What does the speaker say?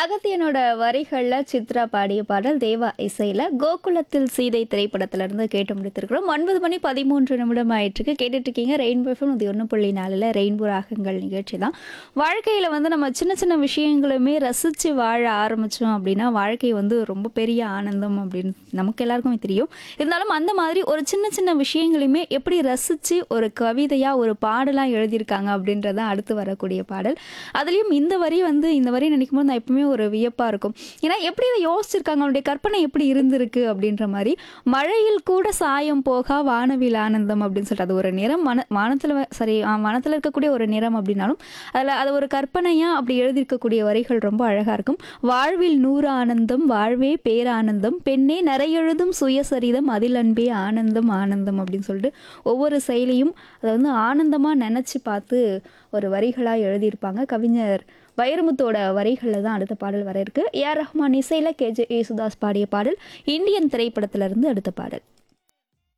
அகத்தியனோட வரிகள்ல சித்ரா பாடிய பாடல் தேவா இசையில கோகுலத்தில் சீதை திரைப்படத்துல இருந்து கேட்டு முடித்திருக்கிறோம் ஒன்பது மணி பதிமூன்று நிமிடம் ஆயிட்டிருக்கு கேட்டுட்டு இருக்கீங்க ரெயின்போ எஃப்எம் இது ஒன்று புள்ளி நாலில் ரெயின்போ ராகங்கள் நிகழ்ச்சி தான் வாழ்க்கையில் வந்து நம்ம சின்ன சின்ன விஷயங்களுமே ரசித்து வாழ ஆரம்பித்தோம் அப்படின்னா வாழ்க்கை வந்து ரொம்ப பெரிய ஆனந்தம் அப்படின்னு நமக்கு எல்லாருக்குமே தெரியும் இருந்தாலும் அந்த மாதிரி ஒரு சின்ன சின்ன விஷயங்களையுமே எப்படி ரசித்து ஒரு கவிதையாக ஒரு பாடலாக எழுதியிருக்காங்க அப்படின்றது தான் அடுத்து வரக்கூடிய பாடல் அதுலேயும் இந்த வரி வந்து இந்த வரி நினைக்கும் போது நான் எப்பவுமே ஒரு வியப்பாக இருக்கும் ஏன்னா எப்படி இதை யோசிச்சிருக்காங்க அவனுடைய கற்பனை எப்படி இருந்திருக்கு அப்படின்ற மாதிரி மழையில் கூட சாயம் போகா வானவில் ஆனந்தம் அப்படின்னு சொல்லிட்டு அது ஒரு நிறம் மன வானத்தில் சரி ஆ, வானத்தில் இருக்கக்கூடிய ஒரு நிறம் அப்படின்னாலும் அதில் அது ஒரு கற்பனையாக அப்படி எழுதியிருக்கக்கூடிய வரிகள் ரொம்ப அழகாக இருக்கும் வாழ்வில் நூறு ஆனந்தம் வாழ்வே பேரானந்தம் பெண்ணே நிறையெழுதும் சுயசரிதம் அதில் அன்பே ஆனந்தம் ஆனந்தம் அப்படின்னு சொல்லிட்டு ஒவ்வொரு செயலையும் அதை வந்து ஆனந்தமாக நினச்சி பார்த்து ஒரு வரிகளாக எழுதியிருப்பாங்க கவிஞர் வைரமுத்தோட வரிகளில் தான் அடுத்த பாடல் வர இருக்கு ஏஆர் ரஹ்மான் இசையில் கேஜே யேசுதாஸ் பாடிய பாடல் இந்தியன் திரைப்படத்திலிருந்து அடுத்த பாடல்